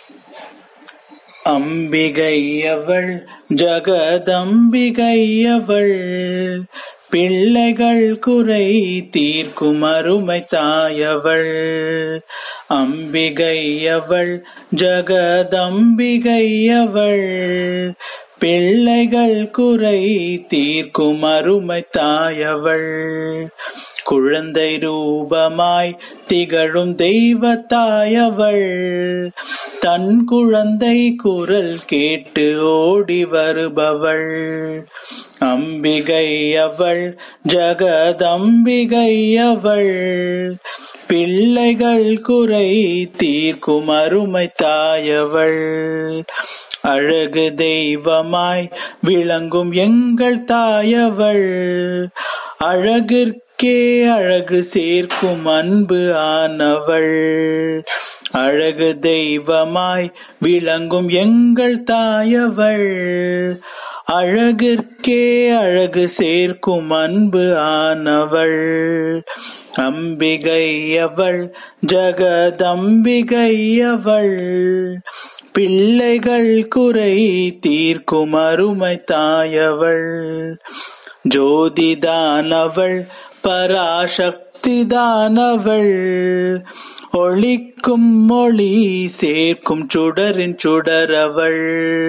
அம்பிகையவள் ஜகதம்பிகையவள் பிள்ளைகள் குறை தீர்க்கும் அருமை தாயவள் அம்பிகையவள் ஜகதம்பிகையவள் பிள்ளைகள் குறை தீர்க்கும் அருமை தாயவள் குழந்தை ரூபமாய் திகழும் தெய்வ தாயவள் தன் குழந்தை குரல் கேட்டு ஓடி வருபவள் அம்பிகை அவள் ஜகதம்பிகை அவள் பிள்ளைகள் குறை தீர்க்கும் அருமை தாயவள் அழகு தெய்வமாய் விளங்கும் எங்கள் தாயவள் அழகிற்கே அழகு சேர்க்கும் அன்பு ஆனவள் அழகு தெய்வமாய் விளங்கும் எங்கள் தாயவள் அழகிற்கே அழகு சேர்க்கும் அன்பு ஆனவள் அம்பிகை அவள் ஜகதம்பிகை அவள் பிள்ளைகள் குறை தீர்க்கும் அருமை தாயவள் ஜோதிதானவள் பராசக்திதானவள் ஒளிக்கும் மொழி சேர்க்கும் சுடரின் சுடரவள்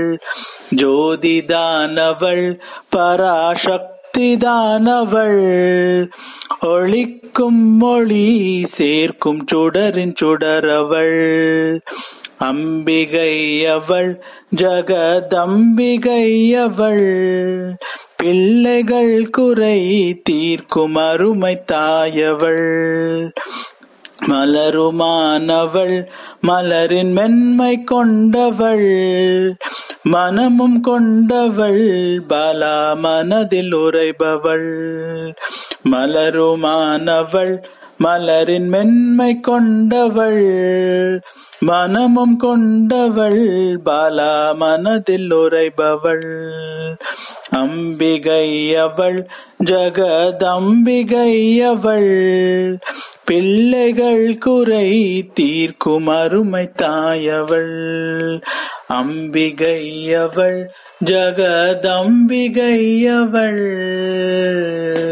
ஜோதிதானவள் பராசக்திதானவள் ஒளிக்கும் மொழி சேர்க்கும் சுடரின் சுடரவள் அம்பிகை அவள் ஜகதம்பிகை அவள் பிள்ளைகள் குறை தீர்க்கும் அருமை தாயவள் மலருமானவள் மலரின் மென்மை கொண்டவள் மனமும் கொண்டவள் பாலா மனதில் உரைபவள் மலருமானவள் மலரின் மென்மை கொண்டவள் மனமும் கொண்டவள் பாலா மனதில் உரைபவள் அம்பிகை அவள் ஜகதம்பிகை அவள் பிள்ளைகள் குறை தீர்க்கும் அருமை தாயவள் அம்பிகை அவள் ஜகதம்பிகை அவள்